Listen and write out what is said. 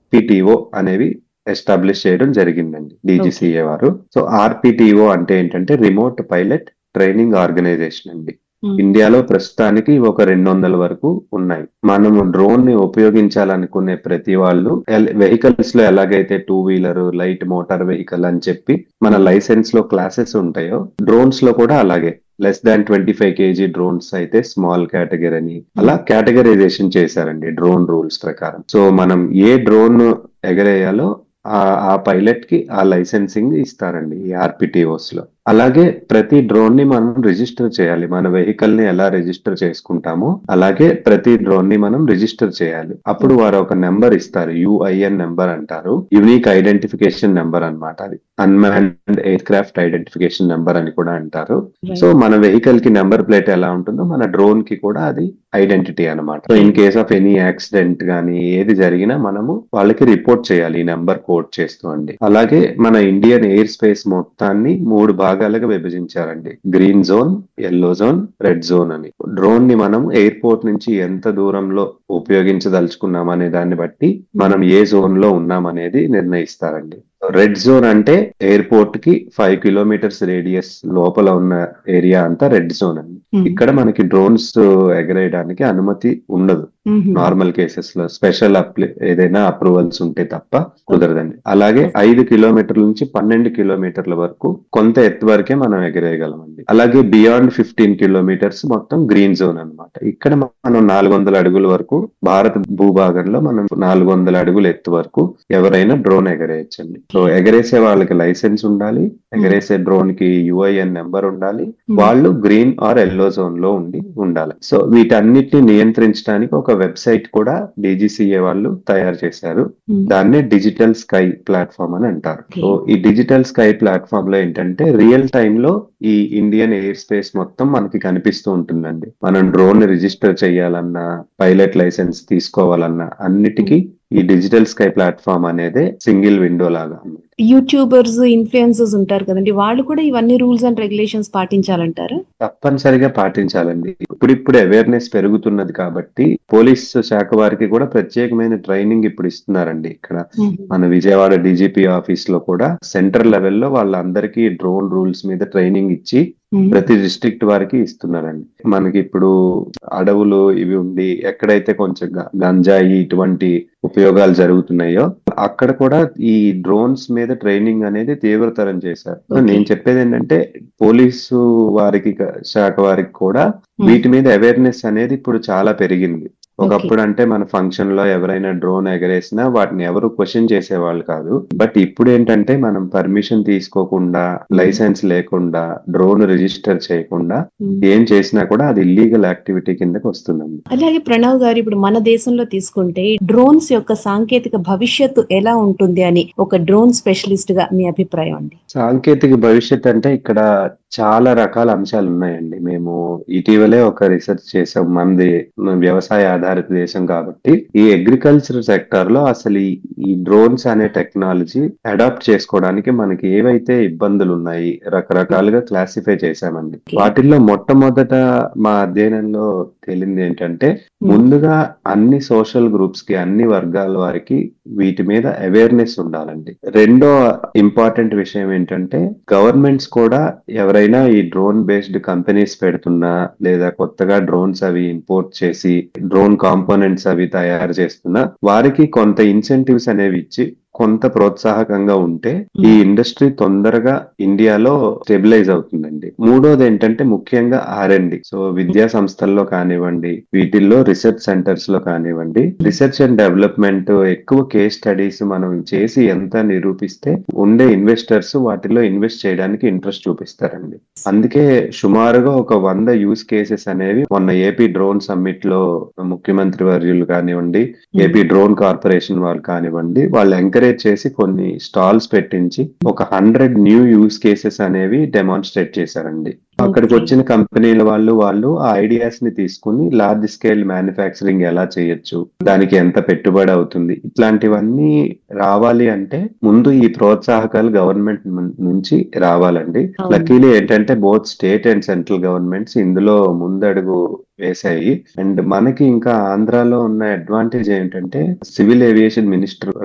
RPTO అనేవి establish చేయడం జరిగిందండి డీజీసీఏ వారు సో ఆర్పిటిఓ అంటే ఏంటంటే రిమోట్ పైలట్ ట్రైనింగ్ ఆర్గనైజేషన్ అండి ఇండియాలో ప్రస్తుతానికి ఒక రెండు వందల వరకు ఉన్నాయి మనము డ్రోన్ ని ఉపయోగించాలనుకునే ప్రతి వాళ్ళు వెహికల్స్ లో ఎలాగైతే two wheeler light motor vehicle అని చెప్పి మన లైసెన్స్ లో క్లాసెస్ ఉంటాయో డ్రోన్స్ లో కూడా అలాగే less than twenty five KG drones అయితే స్మాల్ కేటగిరీ అని అలా కేటగరైజేషన్ చేశారండి డ్రోన్ రూల్స్ ప్రకారం సో మనం ఏ డ్రోన్ ఎగరేయాలో ఆ పైలట్ కి ఆ లైసెన్సింగ్ ఇస్తారండి ఈ ఆర్పిటిఓస్ లో అలాగే ప్రతి డ్రోన్ ని మనం రిజిస్టర్ చేయాలి మన వెహికల్ ని ఎలా రిజిస్టర్ చేసుకుంటామో అలాగే ప్రతి డ్రోన్ ని మనం రిజిస్టర్ చేయాలి అప్పుడు వారు ఒక నెంబర్ ఇస్తారు యుఐఎన్ నెంబర్ అంటారు యునిక్ ఐడెంటిఫికేషన్ నెంబర్ అనమాట అది unmanned aircraft identification number అని కూడా అంటారు సో మన వెహికల్ కి నెంబర్ ప్లేట్ ఎలా ఉంటుందో మన డ్రోన్ కి కూడా అది ఐడెంటిటీ అనమాట so in case of any accident గానీ ఏది జరిగినా మనము వాళ్ళకి రిపోర్ట్ చేయాలి ఈ నెంబర్ కోడ్ చేస్తూ అండి అలాగే మన ఇండియన్ ఎయిర్ స్పేస్ మొత్తాన్ని మూడు భాగాలుగా విభజించారండి green zone yellow zone red zone అని డ్రోన్ ని మనం ఎయిర్పోర్ట్ నుంచి ఎంత దూరంలో ఉపయోగించదలుచుకున్నాం అనే దాన్ని బట్టి మనం ఏ జోన్ లో ఉన్నాం అనేది నిర్ణయిస్తారండి రెడ్ జోన్ అంటే ఎయిర్పోర్ట్ కి ఫైవ్ కిలోమీటర్స్ రేడియస్ లోపల ఉన్న ఏరియా అంతా రెడ్ జోన్ అండి ఇక్కడ మనకి డ్రోన్స్ ఎగరేయడానికి అనుమతి ఉండదు నార్మల్ కేసెస్ లో స్పెషల్ ఏదైనా అప్రూవల్స్ ఉంటే తప్ప కుదరదండి అలాగే ఐదు కిలోమీటర్ల నుంచి పన్నెండు కిలోమీటర్ల వరకు కొంత ఎత్తు వరకే మనం ఎగరేయగలమండి అలాగే బియాండ్ ఫిఫ్టీన్ కిలోమీటర్స్ మొత్తం గ్రీన్ జోన్ అనమాట ఇక్కడ మనం నాలుగు వందల అడుగుల వరకు భారత భూభాగంలో మనం నాలుగు వందల అడుగుల ఎత్తు వరకు ఎవరైనా డ్రోన్ ఎగరేయచ్చండి సో ఎగరేసే వాళ్ళకి లైసెన్స్ ఉండాలి ఎగరేసే డ్రోన్ కి యుఐఎన్ నెంబర్ ఉండాలి వాళ్ళు గ్రీన్ ఆర్ ఎల్లో జోన్ లో ఉండి ఉండాలి సో వీటన్నిటిని నియంత్రించడానికి ఒక వెబ్సైట్ కూడా డీజీసీఏ వాళ్ళు తయారు చేశారు దాన్నే డిజిటల్ స్కై ప్లాట్ఫామ్ అని అంటారు సో ఈ డిజిటల్ స్కై ప్లాట్ఫామ్ లో ఏంటంటే రియల్ టైమ్ లో ఈ ఇండియన్ ఎయిర్ స్పేస్ మొత్తం మనకి కనిపిస్తూ ఉంటుందండి మనం డ్రోన్ రిజిస్టర్ చేయాలన్నా పైలట్ లైసెన్స్ తీసుకోవాలన్నా అన్నిటికీ ఈ డిజిటల్ స్కై ప్లాట్ఫామ్ అనేది సింగిల్ విండో లాగా యూట్యూబర్స్ ఇన్ఫ్లుయెన్సర్స్ ఉంటారు కదండి వాళ్ళు కూడా ఇవన్నీ రూల్స్ అండ్ రెగ్యులేషన్స్ పాటించాలంటారు తప్పనిసరిగా పాటించాలండి ఇప్పుడిప్పుడు అవేర్నెస్ పెరుగుతున్నది కాబట్టి పోలీస్ శాఖ వారికి కూడా ప్రత్యేకమైన ట్రైనింగ్ ఇప్పుడు ఇస్తున్నారండి ఇక్కడ మన విజయవాడ డీజీపీ ఆఫీస్ లో కూడా సెంటర్ లెవెల్లో వాళ్ళందరికీ డ్రోన్ రూల్స్ మీద ట్రైనింగ్ ఇచ్చి ప్రతి డిస్ట్రిక్ట్ వారికి ఇస్తున్నారండి మనకి ఇప్పుడు అడవులు ఇవి ఉండి ఎక్కడైతే కొంచెం గంజాయి ఇటువంటి ఉపయోగాలు జరుగుతున్నాయో అక్కడ కూడా ఈ డ్రోన్స్ మీద ట్రైనింగ్ అనేది తీవ్రతరం చేశారు నేను చెప్పేది ఏంటంటే పోలీసు వారికి శాఖ వారికి కూడా వీటి మీద అవేర్నెస్ అనేది ఇప్పుడు చాలా పెరిగింది ఒకప్పుడు అంటే మన ఫంక్షన్ లో ఎవరైనా డ్రోన్ ఎగరేసినా వాటిని ఎవరు క్వశ్చన్ చేసేవాళ్ళు కాదు బట్ ఇప్పుడు ఏంటంటే మనం పర్మిషన్ తీసుకోకుండా లైసెన్స్ లేకుండా డ్రోన్ రిజిస్టర్ చేయకుండా ఏం చేసినా కూడా అది ఇల్లీగల్ యాక్టివిటీ కిందకి వస్తుందండి అలాగే ప్రణవ్ గారు ఇప్పుడు మన దేశంలో తీసుకుంటే డ్రోన్స్ యొక్క సాంకేతిక భవిష్యత్తు ఎలా ఉంటుంది అని ఒక డ్రోన్ స్పెషలిస్ట్ గా మీ అభిప్రాయం అండి సాంకేతిక భవిష్యత్ అంటే ఇక్కడ చాలా రకాల అంశాలు ఉన్నాయండి మేము ఇటీవలే ఒక రీసెర్చ్ చేసాం మనది వ్యవసాయ ఆధారిత దేశం కాబట్టి ఈ అగ్రికల్చర్ సెక్టర్ లో అసలు ఈ డ్రోన్స్ అనే టెక్నాలజీ అడాప్ట్ చేసుకోవడానికి మనకి ఏవైతే ఇబ్బందులు ఉన్నాయి రకరకాలుగా క్లాసిఫై చేశామండి వాటిల్లో మొట్టమొదట మా అధ్యయనంలో తేలింది ఏంటంటే ముందుగా అన్ని సోషల్ గ్రూప్స్ కి అన్ని వర్గాల వారికి వీటి మీద అవేర్నెస్ ఉండాలండి రెండో ఇంపార్టెంట్ విషయం ఏంటంటే గవర్నమెంట్స్ కూడా ఎవరైనా ఈ డ్రోన్ బేస్డ్ కంపెనీస్ పెడుతున్నా లేదా కొత్తగా డ్రోన్స్ అవి ఇంపోర్ట్ చేసి డ్రోన్ కాంపోనెంట్స్ అవి తయారు చేస్తున్నా వారికి కొంత ఇన్సెంటివ్స్ అనేవి ఇచ్చి కొంత ప్రోత్సాహకంగా ఉంటే ఈ ఇండస్ట్రీ తొందరగా ఇండియాలో స్టెబిలైజ్ అవుతుందండి మూడోది ఏంటంటే ముఖ్యంగా ఆర్ అండ్ సో విద్యా సంస్థల్లో కానివ్వండి వీటిల్లో రీసెర్చ్ సెంటర్స్ లో కానివ్వండి రీసెర్చ్ అండ్ డెవలప్మెంట్ ఎక్కువ కేస్ స్టడీస్ మనం చేసి ఎంత నిరూపిస్తే ఉండే ఇన్వెస్టర్స్ వాటిలో ఇన్వెస్ట్ చేయడానికి ఇంట్రెస్ట్ చూపిస్తారండి అందుకే సుమారుగా ఒక వంద యూస్ కేసెస్ అనేవి మొన్న ఏపీ డ్రోన్ సమ్మిట్ లో ముఖ్యమంత్రి వర్యులు కానివ్వండి ఏపీ డ్రోన్ కార్పొరేషన్ వాళ్ళు కానివ్వండి వాళ్ళు ఎంకరేజ్ చేసి కొన్ని స్టాల్స్ పెట్టించి ఒక హండ్రెడ్ న్యూ యూస్ కేసెస్ అనేవి డెమాన్స్ట్రేట్ చేశారండి అక్కడికి వచ్చిన కంపెనీల వాళ్ళు వాళ్ళు ఆ ఐడియాస్ ని తీసుకుని లార్జ్ స్కేల్ మ్యానుఫ్యాక్చరింగ్ ఎలా చేయొచ్చు దానికి ఎంత పెట్టుబడి అవుతుంది ఇట్లాంటివన్నీ రావాలి అంటే ముందు ఈ ప్రోత్సాహకాలు గవర్నమెంట్ నుంచి రావాలండి లక్కీలీ ఏంటంటే both state and central governments ఇందులో ముందడుగు వేశాయి అండ్ మనకి ఇంకా ఆంధ్రాలో ఉన్న అడ్వాంటేజ్ ఏంటంటే సివిల్ ఏవియేషన్ మినిస్టర్